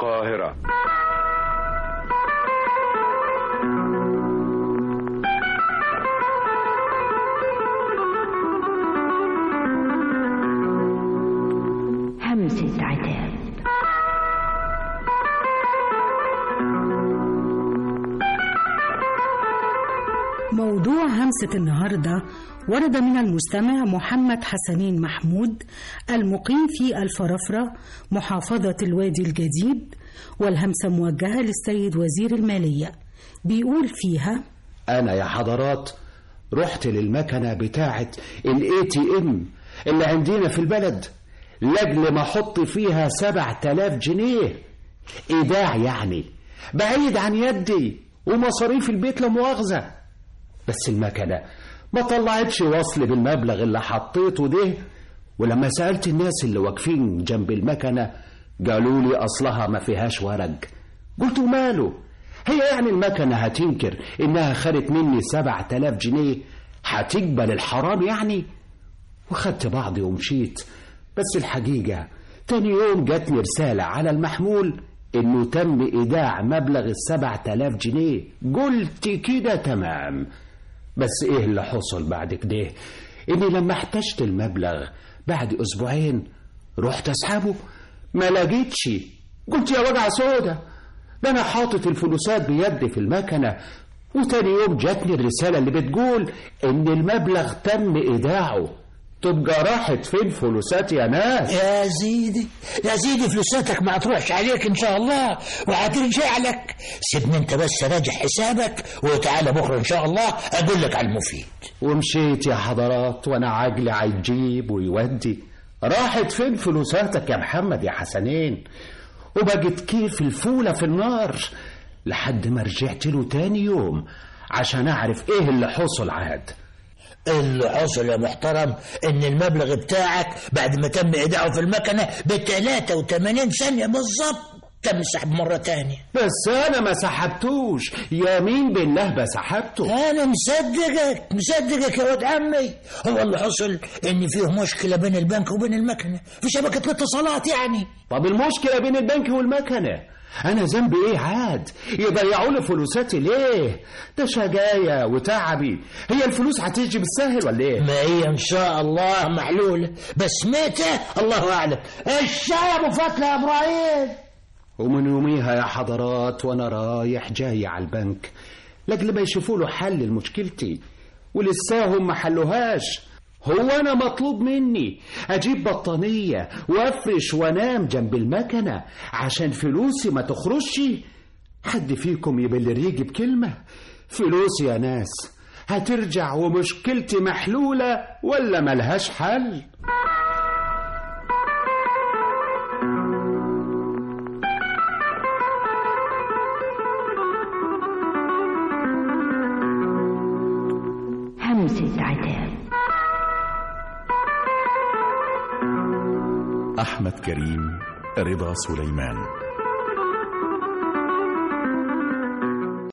القاهرة همسة عتاب موضوع همسة النهاردة ورد من المستمع محمد حسنين محمود المقيم في الفرافرة محافظة الوادي الجديد والهمسة موجهة للسيد وزير المالية بيقول فيها أنا يا حضرات رحت للمكنة بتاعة الاي تي ام اللي عندنا في البلد لاجل ما احط فيها سبع تلاف جنيه ايداع يعني بعيد عن يدي ومصاريف البيت لا مؤاخذة بس المكنة ما طلعتش وصل بالمبلغ اللي حطيته ده ولما سألت الناس اللي واقفين جنب المكنة قالوا لي أصلها ما فيهاش ورق قلت ماله هي يعني المكنة هتنكر إنها خدت مني سبع تلاف جنيه هتقبل الحرام يعني وخدت بعضي ومشيت بس الحقيقة تاني يوم جاتني رسالة على المحمول إنه تم إيداع مبلغ السبع تلاف جنيه قلت كده تمام بس إيه اللي حصل بعد كده إني لما احتجت المبلغ بعد أسبوعين رحت أسحبه ما لقيتش قلت يا وجع سودا ده أنا حاطط الفلوسات بيدي في المكنة وتاني يوم جاتني الرسالة اللي بتقول إن المبلغ تم إيداعه تبقى راحت فين فلوساتي يا ناس يا سيدي يا سيدي فلوساتك ما هتروحش عليك ان شاء الله وهترجع لك سيبني انت بس راجع حسابك وتعالى بكره ان شاء الله اقول لك على المفيد ومشيت يا حضرات وانا عجلي عيجيب ويودي راحت فين فلوساتك يا محمد يا حسنين وبقت كيف الفولة في النار لحد ما رجعت له تاني يوم عشان اعرف ايه اللي حصل عاد اللي حصل يا محترم ان المبلغ بتاعك بعد ما تم ايداعه في المكنه ب 83 ثانيه بالظبط تم سحب مره تانية بس انا ما سحبتوش يمين بالله بسحبته انا مصدقك مصدقك يا ولد عمي هو اللي حصل ان فيه مشكله بين البنك وبين المكنه في شبكه الاتصالات يعني طب المشكلة بين البنك والمكنة أنا ذنبي إيه عاد؟ يضيعوا لي فلوساتي ليه؟ ده شجاية وتعبي، هي الفلوس هتيجي بالسهل ولا إيه؟ ما هي ان شاء الله محلوله بس متى الله اعلم الشاي ابو فتله يا ابراهيم ومن يوميها يا حضرات وأنا رايح جاي على البنك لأجل ما يشوفوا له حل لمشكلتي ولساهم ما حلوهاش هو أنا مطلوب مني أجيب بطانية وأفرش وأنام جنب المكنة عشان فلوسي ما تخرجش حد فيكم يبل ريقي بكلمة فلوسي يا ناس هترجع ومشكلتي محلولة ولا ملهاش حل همسة عتاب أحمد كريم رضا سليمان